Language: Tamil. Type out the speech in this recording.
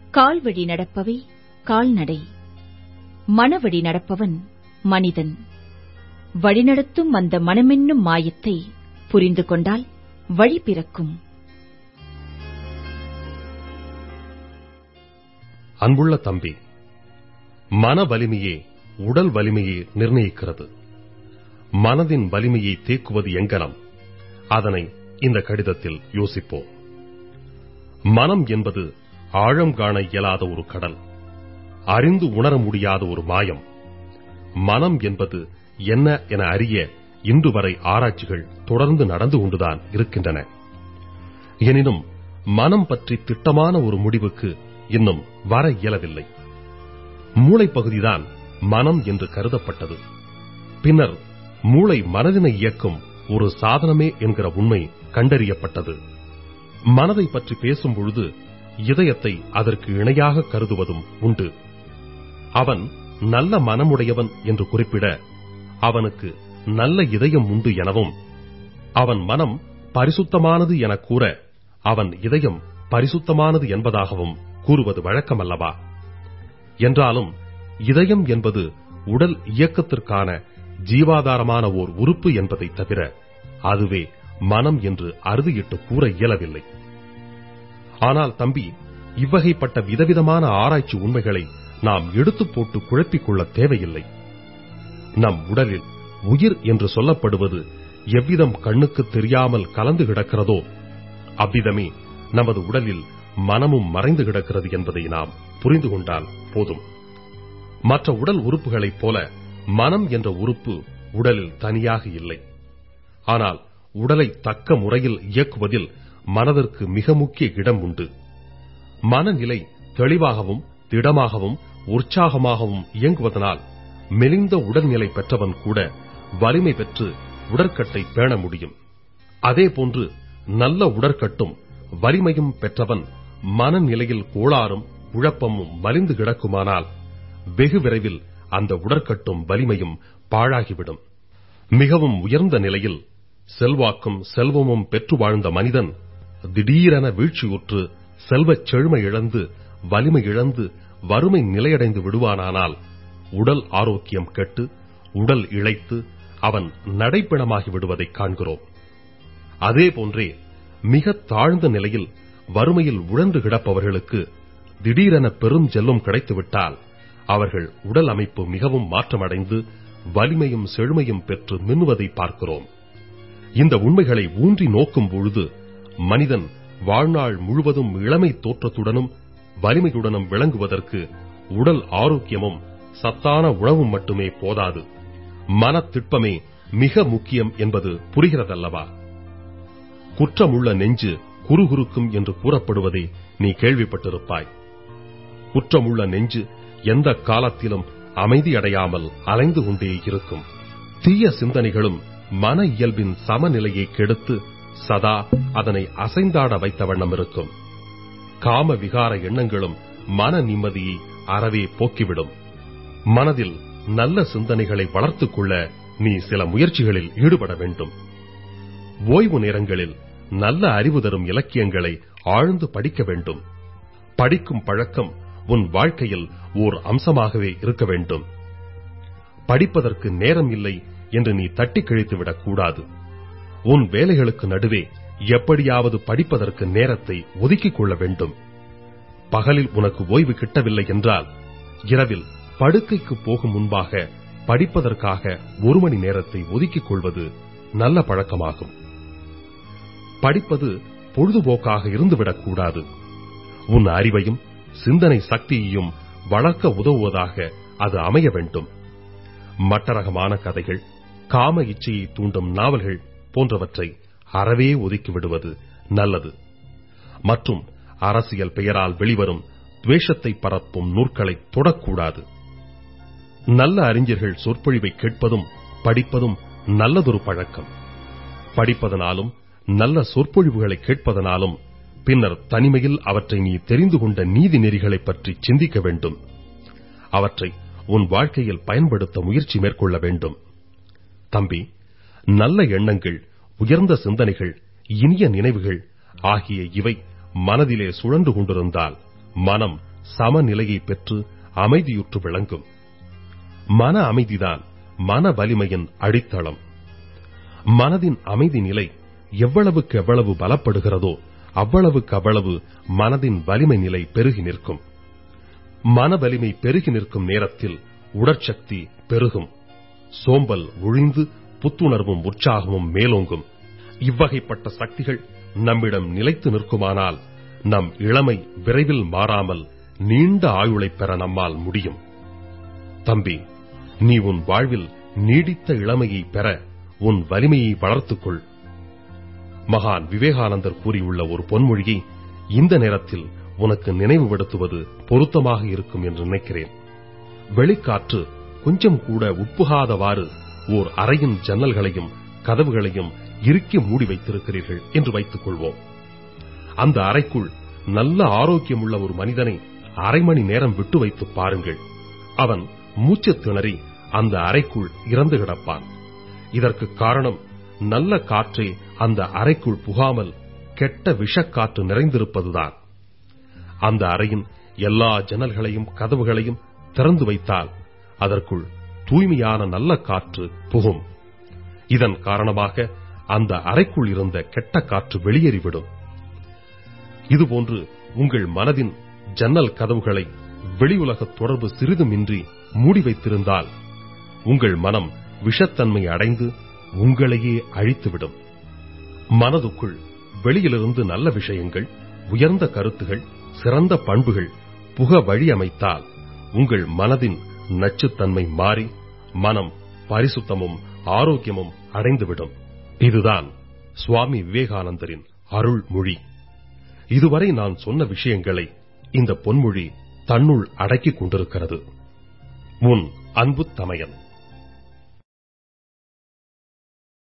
கால்வழி நடப்பவை கால்நடை மனவழி நடப்பவன் மனிதன் வழிநடத்தும் அந்த மனமென்னும் மாயத்தை புரிந்து கொண்டால் வழி பிறக்கும் அன்புள்ள தம்பி மன வலிமையே உடல் வலிமையை நிர்ணயிக்கிறது மனதின் வலிமையை தேக்குவது எங்கனம் அதனை இந்த கடிதத்தில் யோசிப்போம் மனம் என்பது ஆழம் காண இயலாத ஒரு கடல் அறிந்து உணர முடியாத ஒரு மாயம் மனம் என்பது என்ன என அறிய இன்று வரை ஆராய்ச்சிகள் தொடர்ந்து நடந்து கொண்டுதான் இருக்கின்றன எனினும் மனம் பற்றி திட்டமான ஒரு முடிவுக்கு இன்னும் வர இயலவில்லை மூளைப்பகுதிதான் மனம் என்று கருதப்பட்டது பின்னர் மூளை மனதினை இயக்கும் ஒரு சாதனமே என்கிற உண்மை கண்டறியப்பட்டது மனதை பற்றி பேசும் பொழுது இதயத்தை அதற்கு இணையாக கருதுவதும் உண்டு அவன் நல்ல மனமுடையவன் என்று குறிப்பிட அவனுக்கு நல்ல இதயம் உண்டு எனவும் அவன் மனம் பரிசுத்தமானது என கூற அவன் இதயம் பரிசுத்தமானது என்பதாகவும் கூறுவது வழக்கமல்லவா என்றாலும் இதயம் என்பது உடல் இயக்கத்திற்கான ஜீவாதாரமான ஓர் உறுப்பு என்பதை தவிர அதுவே மனம் என்று அறுதியிட்டு கூற இயலவில்லை ஆனால் தம்பி இவ்வகைப்பட்ட விதவிதமான ஆராய்ச்சி உண்மைகளை நாம் எடுத்து போட்டு குழப்பிக் கொள்ள தேவையில்லை நம் உடலில் உயிர் என்று சொல்லப்படுவது எவ்விதம் கண்ணுக்கு தெரியாமல் கலந்து கிடக்கிறதோ அவ்விதமே நமது உடலில் மனமும் மறைந்து கிடக்கிறது என்பதை நாம் புரிந்து கொண்டால் போதும் மற்ற உடல் உறுப்புகளைப் போல மனம் என்ற உறுப்பு உடலில் தனியாக இல்லை ஆனால் உடலை தக்க முறையில் இயக்குவதில் மனதிற்கு மிக முக்கிய இடம் உண்டு மனநிலை தெளிவாகவும் திடமாகவும் உற்சாகமாகவும் இயங்குவதனால் மெலிந்த உடல்நிலை பெற்றவன் கூட வலிமை பெற்று உடற்கட்டை பேண முடியும் அதேபோன்று நல்ல உடற்கட்டும் வலிமையும் பெற்றவன் மனநிலையில் கோளாறும் குழப்பமும் மலிந்து கிடக்குமானால் வெகு விரைவில் அந்த உடற்கட்டும் வலிமையும் பாழாகிவிடும் மிகவும் உயர்ந்த நிலையில் செல்வாக்கும் செல்வமும் பெற்று வாழ்ந்த மனிதன் திடீரென வீழ்ச்சியுற்று செல்வச் செழுமை இழந்து வலிமை இழந்து வறுமை நிலையடைந்து விடுவானானால் உடல் ஆரோக்கியம் கெட்டு உடல் இழைத்து அவன் நடைப்பிணமாகி விடுவதைக் காண்கிறோம் அதே போன்றே மிக தாழ்ந்த நிலையில் வறுமையில் உழன்று கிடப்பவர்களுக்கு திடீரென பெரும் செல்வம் கிடைத்துவிட்டால் அவர்கள் உடல் அமைப்பு மிகவும் மாற்றமடைந்து வலிமையும் செழுமையும் பெற்று மின்னுவதை பார்க்கிறோம் இந்த உண்மைகளை ஊன்றி நோக்கும் பொழுது மனிதன் வாழ்நாள் முழுவதும் இளமை தோற்றத்துடனும் வலிமையுடனும் விளங்குவதற்கு உடல் ஆரோக்கியமும் சத்தான உணவும் மட்டுமே போதாது மனத்திட்பமே மிக முக்கியம் என்பது புரிகிறதல்லவா குற்றமுள்ள நெஞ்சு குறுகுறுக்கும் என்று கூறப்படுவதை நீ கேள்விப்பட்டிருப்பாய் குற்றமுள்ள நெஞ்சு எந்த காலத்திலும் அமைதியடையாமல் அலைந்து கொண்டே இருக்கும் தீய சிந்தனைகளும் மன இயல்பின் சமநிலையை கெடுத்து சதா அதனை அசைந்தாட வைத்த வண்ணம் இருக்கும் காம விகார எண்ணங்களும் மன நிம்மதியை அறவே போக்கிவிடும் மனதில் நல்ல சிந்தனைகளை வளர்த்துக் கொள்ள நீ சில முயற்சிகளில் ஈடுபட வேண்டும் ஓய்வு நேரங்களில் நல்ல அறிவு தரும் இலக்கியங்களை ஆழ்ந்து படிக்க வேண்டும் படிக்கும் பழக்கம் உன் வாழ்க்கையில் ஓர் அம்சமாகவே இருக்க வேண்டும் படிப்பதற்கு நேரம் இல்லை என்று நீ தட்டி கழித்துவிடக் கூடாது உன் வேலைகளுக்கு நடுவே எப்படியாவது படிப்பதற்கு நேரத்தை ஒதுக்கிக் கொள்ள வேண்டும் பகலில் உனக்கு ஓய்வு கிட்டவில்லை என்றால் இரவில் படுக்கைக்கு போகும் முன்பாக படிப்பதற்காக ஒரு மணி நேரத்தை ஒதுக்கிக் கொள்வது நல்ல பழக்கமாகும் படிப்பது பொழுதுபோக்காக இருந்துவிடக் கூடாது உன் அறிவையும் சிந்தனை சக்தியையும் வளர்க்க உதவுவதாக அது அமைய வேண்டும் மட்டரகமான கதைகள் காம இச்சையை தூண்டும் நாவல்கள் போன்றவற்றை அறவே ஒதுக்கி விடுவது நல்லது மற்றும் அரசியல் பெயரால் வெளிவரும் துவேஷத்தை பரப்பும் நூற்களை தொடக்கூடாது நல்ல அறிஞர்கள் சொற்பொழிவை கேட்பதும் படிப்பதும் நல்லதொரு பழக்கம் படிப்பதனாலும் நல்ல சொற்பொழிவுகளை கேட்பதனாலும் பின்னர் தனிமையில் அவற்றை நீ தெரிந்து கொண்ட நீதி நெறிகளைப் பற்றி சிந்திக்க வேண்டும் அவற்றை உன் வாழ்க்கையில் பயன்படுத்த முயற்சி மேற்கொள்ள வேண்டும் தம்பி நல்ல எண்ணங்கள் உயர்ந்த சிந்தனைகள் இனிய நினைவுகள் ஆகிய இவை மனதிலே சுழன்று கொண்டிருந்தால் மனம் சமநிலையை பெற்று அமைதியுற்று விளங்கும் மன அமைதிதான் மன வலிமையின் அடித்தளம் மனதின் அமைதி நிலை எவ்வளவுக்கு எவ்வளவு பலப்படுகிறதோ அவ்வளவுக்கு அவ்வளவு மனதின் வலிமை நிலை பெருகி நிற்கும் மன வலிமை பெருகி நிற்கும் நேரத்தில் உடற்சக்தி பெருகும் சோம்பல் ஒழிந்து புத்துணர்வும் உற்சாகமும் மேலோங்கும் இவ்வகைப்பட்ட சக்திகள் நம்மிடம் நிலைத்து நிற்குமானால் நம் இளமை விரைவில் மாறாமல் நீண்ட ஆயுளைப் பெற நம்மால் முடியும் தம்பி நீ உன் வாழ்வில் நீடித்த இளமையை பெற உன் வலிமையை வளர்த்துக்கொள் மகான் விவேகானந்தர் கூறியுள்ள ஒரு பொன்மொழியை இந்த நேரத்தில் உனக்கு நினைவுபடுத்துவது பொருத்தமாக இருக்கும் என்று நினைக்கிறேன் வெளிக்காற்று கொஞ்சம் கூட உட்புகாதவாறு ஓர் அறையின் ஜன்னல்களையும் கதவுகளையும் இறுக்கி மூடி வைத்திருக்கிறீர்கள் என்று வைத்துக் கொள்வோம் அந்த அறைக்குள் நல்ல ஆரோக்கியமுள்ள ஒரு மனிதனை அரை மணி நேரம் விட்டு வைத்து பாருங்கள் அவன் மூச்சுத் திணறி அந்த அறைக்குள் இறந்து கிடப்பான் இதற்கு காரணம் நல்ல காற்றை அந்த அறைக்குள் புகாமல் கெட்ட விஷக்காற்று நிறைந்திருப்பதுதான் அந்த அறையின் எல்லா ஜன்னல்களையும் கதவுகளையும் திறந்து வைத்தால் அதற்குள் தூய்மையான நல்ல காற்று புகும் இதன் காரணமாக அந்த அறைக்குள் இருந்த கெட்ட காற்று வெளியேறிவிடும் இதுபோன்று உங்கள் மனதின் ஜன்னல் கதவுகளை வெளியுலக தொடர்பு சிறிதுமின்றி மூடி வைத்திருந்தால் உங்கள் மனம் விஷத்தன்மை அடைந்து உங்களையே அழித்துவிடும் மனதுக்குள் வெளியிலிருந்து நல்ல விஷயங்கள் உயர்ந்த கருத்துகள் சிறந்த பண்புகள் புக வழி அமைத்தால் உங்கள் மனதின் நச்சுத்தன்மை மாறி மனம் பரிசுத்தமும் ஆரோக்கியமும் அடைந்துவிடும் இதுதான் சுவாமி விவேகானந்தரின் அருள் மொழி இதுவரை நான் சொன்ன விஷயங்களை இந்த பொன்மொழி தன்னுள் அடக்கிக் கொண்டிருக்கிறது உன் அன்பு தமையன்